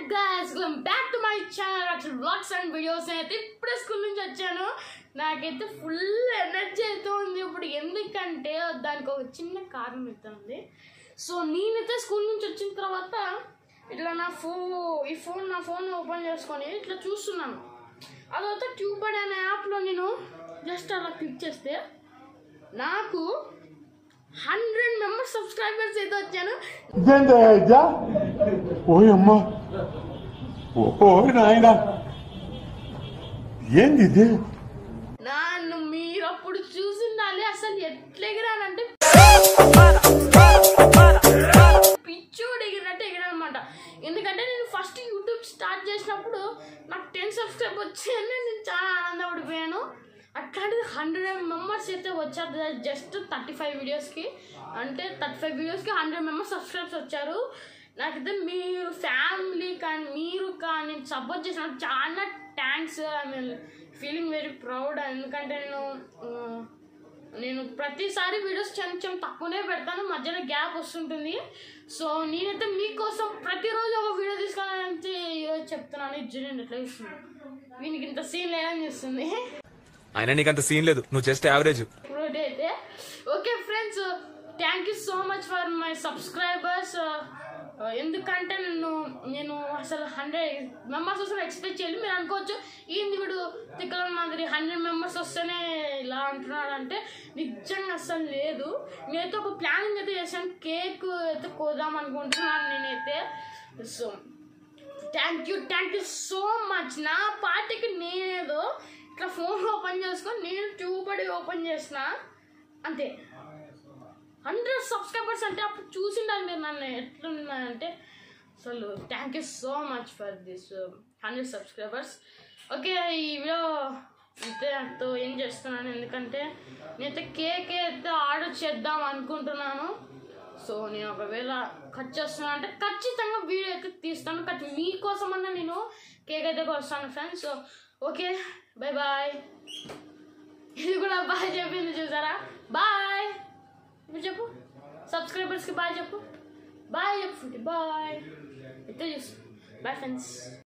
guys welcome back to my channel actual vlogs and videos అయితే ఇప్పుడే school నుంచి వచ్చాను నాకైతే ఫుల్ ఎనర్జీ అయితే ఉంది ఇప్పుడు ఎందుకంటే దానికి ఒక చిన్న కారణం అయితే ఉంది సో నేనైతే స్కూల్ నుంచి వచ్చిన తర్వాత ఇట్లా నా ఫో ఈ ఫోన్ నా ఫోన్ ఓపెన్ చేసుకొని ఇట్లా చూస్తున్నాను అదైతే ట్యూబర్డ్ అనే యాప్లో నేను జస్ట్ అలా క్లిక్ చేస్తే నాకు హండ్రెడ్ మెంబర్స్ సబ్స్క్రైబర్స్ అయితే వచ్చాను ఇదేంటా ఇదా ఓయ్ అమ్మా ఓ నాయన ఏంది ఇది నన్ను మీరు అప్పుడు చూసిండాలి అసలు ఎట్లా ఎగిరానంటే పిచ్చోడు ఎగిరినట్టు ఎగిరానమాట ఎందుకంటే నేను ఫస్ట్ యూట్యూబ్ స్టార్ట్ చేసినప్పుడు నాకు టెన్ సబ్స్క్రైబ్ వచ్చాయని నేను చాలా ఆనందపడిపోయాను అట్లాంటిది హండ్రెడ్ మెంబర్స్ అయితే వచ్చారు జస్ట్ థర్టీ ఫైవ్ వీడియోస్కి అంటే థర్టీ ఫైవ్ వీడియోస్కి హండ్రెడ్ మెంబర్స్ సబ్స్క్రైబ్స్ వచ్చారు నాకైతే మీరు ఫ్యామిలీ కానీ మీరు కానీ సపోర్ట్ చేసిన చాలా thanks I mean feeling very proud ఎందుకంటే నేను ఆ, నేను ప్రతిసారి వీడియోస్ కొంచెం తక్కువనే పెడతాను మధ్యలో గ్యాప్ వస్తుంటుంది సో నేనైతే మీకోసం ప్రతిరోజు ఒక వీడియో తీసుకోవాలని ఈరోజు చెప్తున్నాను ఇది చూడండి ఎట్లా ఇస్తుంది వీనికి ఇంత సీన్ లేదని చూస్తుంది అయినా నీకంత సీన్ లేదు నువ్వు జస్ట్ యావరేజ్ ఇప్పుడు అయితే okay friends thank you so much for my subscribers ఎందుకంటే నేను నేను అసలు హండ్రెడ్ మెంబర్స్ అసలు ఎక్స్పెక్ట్ చేయలేదు మీరు అనుకోవచ్చు ఏంది వీడు తిక్కల మాదిరి హండ్రెడ్ మెంబర్స్ వస్తేనే ఇలా అంటున్నాడు అంటే నిజంగా అసలు లేదు నేనైతే ఒక ప్లానింగ్ అయితే చేశాను కేక్ అయితే కోదాం అనుకుంటున్నాను నేనైతే so thank you thank you so much నా పార్టీకి నేనేదో ఇట్లా ఫోన్ ఓపెన్ చేసుకొని నేను ట్యూబడి ఓపెన్ చేసిన అంతే హండ్రెడ్ సబ్స్క్రైబర్స్ అంటే అప్పుడు చూసిండాలి మీరు నన్ను ఎట్లున్నానంటే అసలు thank you so much for this hundred subscribers okay ఈ వీడియో అయితే తో ఏం చేస్తున్నాను ఎందుకంటే నేనైతే కేక్ అయితే ఆర్డర్ చేద్దాం అనుకుంటున్నాను సో నేను ఒకవేళ కట్ చేస్తున్నాను అంటే ఖచ్చితంగా వీడియో అయితే తీస్తాను ఖచ్చి మీకోసమన్నా నేను కేక్ అయితే వస్తాను friends so okay bye bye ఇది కూడా బాయ్ చెప్పింది చూసారా బాయ్ ఇప్పుడు చెప్పు సబ్స్క్రైబర్స్కి బాయ్ చెప్పు బాయ్ చెప్పు బాయ్ అయితే చూసు బాయ్ ఫ్రెండ్స్